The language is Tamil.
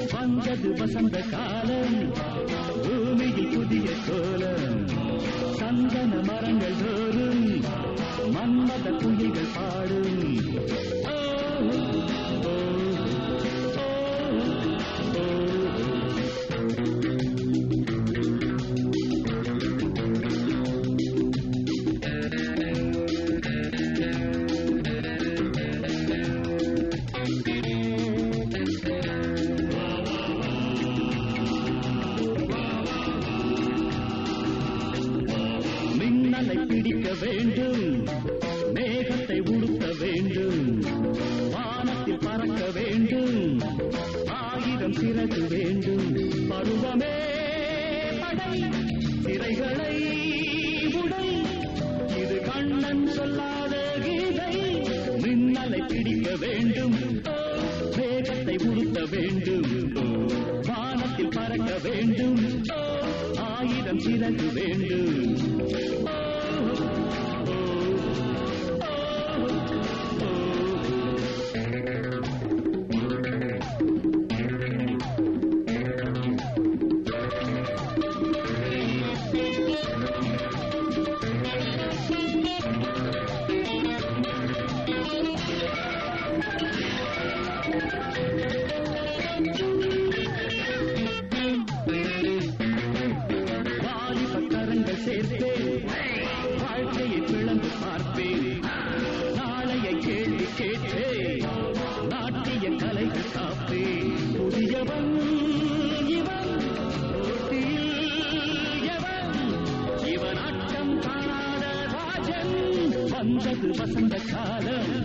வந்தது வசந்த காலம் பூமியில் புதிய கோலம் சந்தன மரங்கள் தோறும் மன்மத குயில்கள் பாடும் ஓ, ஓ, ஓ, ஓ. மின்னலை பிடிக்க வேண்டும் மேகத்தை உடுத்த வேண்டும் வானத்தில் பறக்க வேண்டும் ஆயிரம் சிறகு வேண்டும் பருவமே படை சிறைகளை உடை இது கண்ணன் சொல்லாத கீதை மின்னலை பிடிக்க வேண்டும் ஓ, மேகத்தை உடுத்த வேண்டும் ஓ, வானத்தில் பறக்க வேண்டும் ஓ, ஆயிரம் சிறகு வேண்டும் ஓ, ஓ, ஓ, ஓ. வாலிப கரங்கள் சேர்ப்பேன் வாழ்க்கையை பிளந்து பார்ப்பேன் நாளைய கேள்வி கேட்பேன் நாட்டிய கலைகள் காப்பேன் புதியவன் இவன் போட்டியில் எவன் இவன் ஆட்டம் காணாத ராஜன் வந்தது வசந்த காலம்